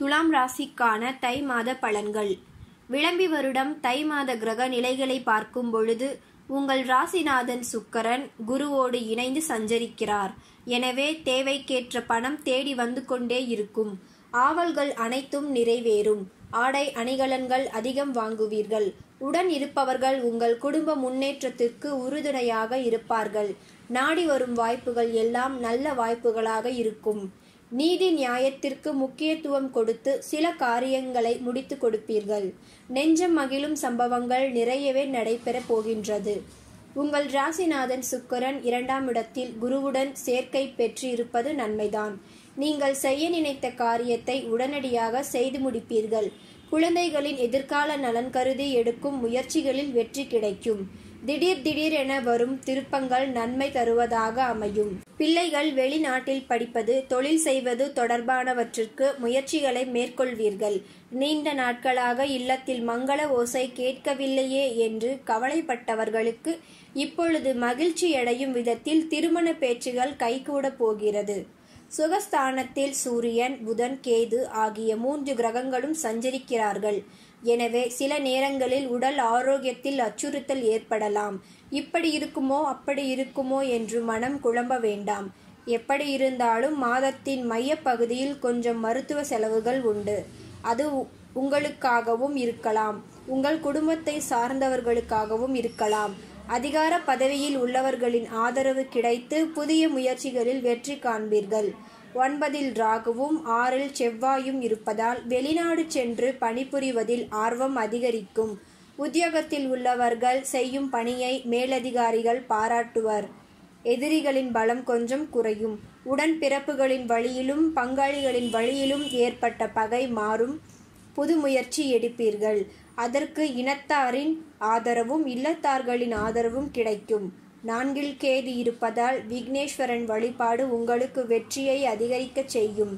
துலாம் ராசிக்கான தை மாத பலன்கள் விளம்பி வருடம் தை மாத கிரக நிலைகளை பார்க்கும் பொழுது உங்கள் ராசிநாதன் சுக்கரன் குருவோடு இணைந்து சஞ்சரிக்கிறார் எனவே தேவைக்கேற்ற பணம் தேடி வந்து கொண்டே இருக்கும் ஆவல்கள் அனைத்தும் நிறைவேறும் ஆடை அணிகலன்கள் அதிகம் வாங்குவீர்கள் உடன் இருப்பவர்கள் உங்கள் குடும்ப முன்னேற்றத்திற்கு உறுதுணையாக இருப்பார்கள் நாடி வரும் வாய்ப்புகள் எல்லாம் நல்ல வாய்ப்புகளாக இருக்கும் நீதி நியாயத்திற்கு முக்கியத்துவம் கொடுத்து சில காரியங்களை முடித்து கொடுப்பீர்கள் நெஞ்சம் மகிழும் சம்பவங்கள் நிறையவே நடைபெறப் போகின்றது உங்கள் ராசிநாதன் சுக்கரன் இரண்டாம் இடத்தில் குருவுடன் சேர்க்கை பெற்று இருப்பது நன்மைதான் நீங்கள் செய்ய நினைத்த காரியத்தை உடனடியாக செய்து முடிப்பீர்கள் குழந்தைகளின் எதிர்கால நலன் கருதி எடுக்கும் முயற்சிகளில் வெற்றி கிடைக்கும் திடீர் திடீர் என வரும் திருப்பங்கள் நன்மை தருவதாக அமையும் பிள்ளைகள் வெளிநாட்டில் படிப்பது தொழில் செய்வது தொடர்பானவற்றிற்கு முயற்சிகளை மேற்கொள்வீர்கள் நீண்ட நாட்களாக இல்லத்தில் மங்கள ஓசை கேட்கவில்லையே என்று கவலைப்பட்டவர்களுக்கு இப்பொழுது மகிழ்ச்சியடையும் விதத்தில் திருமண பேச்சுகள் கைகூட போகிறது சுகஸ்தானத்தில் சூரியன் புதன் கேது ஆகிய மூன்று கிரகங்களும் சஞ்சரிக்கிறார்கள் எனவே சில நேரங்களில் உடல் ஆரோக்கியத்தில் அச்சுறுத்தல் ஏற்படலாம் இப்படி இருக்குமோ அப்படி இருக்குமோ என்று மனம் குழம்ப வேண்டாம் எப்படி இருந்தாலும் மாதத்தின் மைய பகுதியில் கொஞ்சம் மருத்துவ செலவுகள் உண்டு அது உங்களுக்காகவும் இருக்கலாம் உங்கள் குடும்பத்தை சார்ந்தவர்களுக்காகவும் இருக்கலாம் அதிகார பதவியில் உள்ளவர்களின் ஆதரவு கிடைத்து புதிய முயற்சிகளில் வெற்றி காண்பீர்கள் ஒன்பதில் ராகுவும் ஆறில் செவ்வாயும் இருப்பதால் வெளிநாடு சென்று பணிபுரிவதில் ஆர்வம் அதிகரிக்கும் உத்தியோகத்தில் உள்ளவர்கள் செய்யும் பணியை மேலதிகாரிகள் பாராட்டுவர் எதிரிகளின் பலம் கொஞ்சம் குறையும் உடன் பிறப்புகளின் வழியிலும் பங்காளிகளின் வழியிலும் ஏற்பட்ட பகை மாறும் புது முயற்சி எடுப்பீர்கள் அதற்கு இனத்தாரின் ஆதரவும் இல்லத்தார்களின் ஆதரவும் கிடைக்கும் நான்கில் கேது இருப்பதால் விக்னேஸ்வரன் வழிபாடு உங்களுக்கு வெற்றியை அதிகரிக்கச் செய்யும்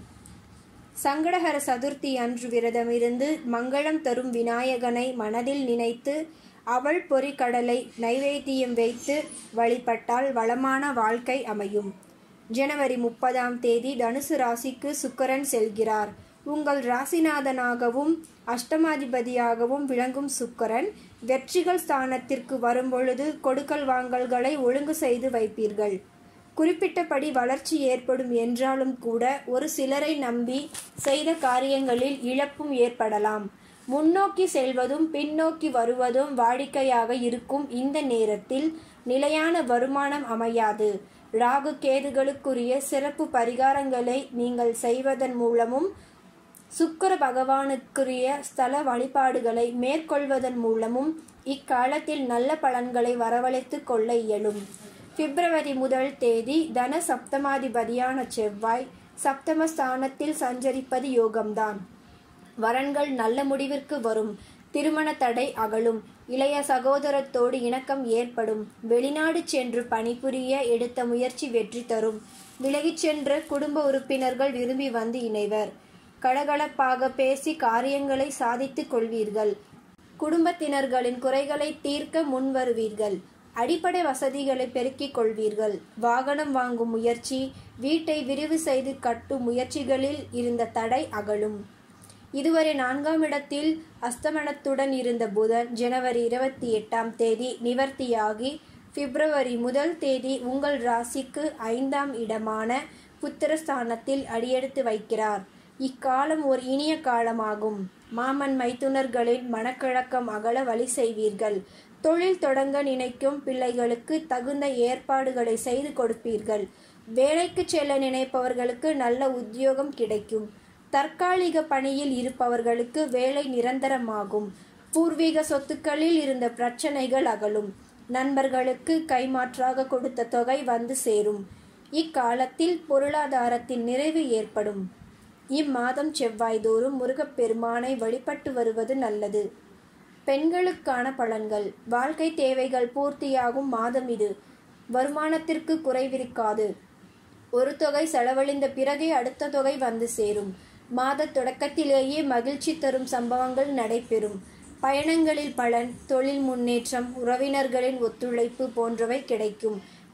சங்கடஹர சதுர்த்தி அன்று விரதமிருந்து மங்களம் தரும் விநாயகனை மனதில் நினைத்து அவள் பொறிக்கடலை நைவேத்தியம் வைத்து வழிபட்டால் வளமான வாழ்க்கை அமையும் ஜனவரி முப்பதாம் தேதி தனுசு ராசிக்கு சுக்கரன் செல்கிறார் உங்கள் ராசிநாதனாகவும் அஷ்டமாதிபதியாகவும் விளங்கும் சுக்கரன் வெற்றிகள் ஸ்தானத்திற்கு வரும்பொழுது கொடுக்கல் வாங்கல்களை ஒழுங்கு செய்து வைப்பீர்கள் குறிப்பிட்டபடி வளர்ச்சி ஏற்படும் என்றாலும் கூட ஒரு சிலரை நம்பி செய்த காரியங்களில் இழப்பும் ஏற்படலாம் முன்னோக்கி செல்வதும் பின்னோக்கி வருவதும் வாடிக்கையாக இருக்கும் இந்த நேரத்தில் நிலையான வருமானம் அமையாது ராகு கேதுகளுக்குரிய சிறப்பு பரிகாரங்களை நீங்கள் செய்வதன் மூலமும் சுக்கர பகவானுக்குரிய ஸ்தல வழிபாடுகளை மேற்கொள்வதன் மூலமும் இக்காலத்தில் நல்ல பலன்களை வரவழைத்து கொள்ள இயலும் பிப்ரவரி முதல் தேதி தன சப்தமாதிபதியான செவ்வாய் சப்தமஸ்தானத்தில் சஞ்சரிப்பது யோகம்தான் வரன்கள் நல்ல முடிவிற்கு வரும் திருமண தடை அகலும் இளைய சகோதரத்தோடு இணக்கம் ஏற்படும் வெளிநாடு சென்று பணிபுரிய எடுத்த முயற்சி வெற்றி தரும் விலகிச் சென்ற குடும்ப உறுப்பினர்கள் விரும்பி வந்து இணைவர் கலகலப்பாக பேசி காரியங்களை சாதித்துக் கொள்வீர்கள் குடும்பத்தினர்களின் குறைகளை தீர்க்க முன்வருவீர்கள் அடிப்படை வசதிகளை பெருக்கிக் கொள்வீர்கள் வாகனம் வாங்கும் முயற்சி வீட்டை விரிவு செய்து கட்டும் முயற்சிகளில் இருந்த தடை அகலும் இதுவரை நான்காம் இடத்தில் அஸ்தமனத்துடன் இருந்த புதன் ஜனவரி இருபத்தி எட்டாம் தேதி நிவர்த்தியாகி பிப்ரவரி முதல் தேதி உங்கள் ராசிக்கு ஐந்தாம் இடமான புத்திரஸ்தானத்தில் அடியெடுத்து வைக்கிறார் இக்காலம் ஒரு இனிய காலமாகும் மாமன் மைத்துனர்களின் மனக்கிழக்கம் அகல வழி செய்வீர்கள் தொழில் தொடங்க நினைக்கும் பிள்ளைகளுக்கு தகுந்த ஏற்பாடுகளை செய்து கொடுப்பீர்கள் வேலைக்கு செல்ல நினைப்பவர்களுக்கு நல்ல உத்தியோகம் கிடைக்கும் தற்காலிக பணியில் இருப்பவர்களுக்கு வேலை நிரந்தரமாகும் பூர்வீக சொத்துக்களில் இருந்த பிரச்சனைகள் அகலும் நண்பர்களுக்கு கைமாற்றாக கொடுத்த தொகை வந்து சேரும் இக்காலத்தில் பொருளாதாரத்தின் நிறைவு ஏற்படும் இம்மாதம் செவ்வாய்தோறும் முருகப்பெருமானை வழிபட்டு வருவது நல்லது பெண்களுக்கான பலன்கள் வாழ்க்கை தேவைகள் பூர்த்தியாகும் மாதம் இது வருமானத்திற்கு குறைவிருக்காது ஒரு தொகை செலவழிந்த பிறகே அடுத்த தொகை வந்து சேரும் மாத தொடக்கத்திலேயே மகிழ்ச்சி தரும் சம்பவங்கள் நடைபெறும் பயணங்களில் பலன் தொழில் முன்னேற்றம் உறவினர்களின் ஒத்துழைப்பு போன்றவை கிடைக்கும்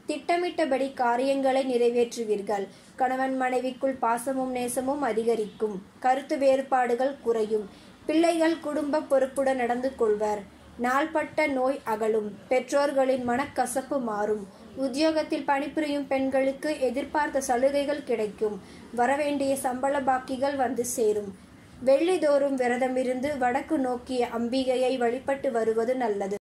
திட்டமிட்டபடி காரியங்களை நிறைவேற்றுவீர்கள் கணவன் மனைவிக்குள் பாசமும் நேசமும் அதிகரிக்கும் கருத்து வேறுபாடுகள் குறையும் பிள்ளைகள் குடும்ப பொறுப்புடன் நடந்து கொள்வர் நாள்பட்ட நோய் அகலும் பெற்றோர்களின் மனக்கசப்பு மாறும் உத்தியோகத்தில் பணிபுரியும் பெண்களுக்கு எதிர்பார்த்த சலுகைகள் கிடைக்கும் வரவேண்டிய சம்பள பாக்கிகள் வந்து சேரும் வெள்ளிதோறும் விரதமிருந்து வடக்கு நோக்கிய அம்பிகையை வழிபட்டு வருவது நல்லது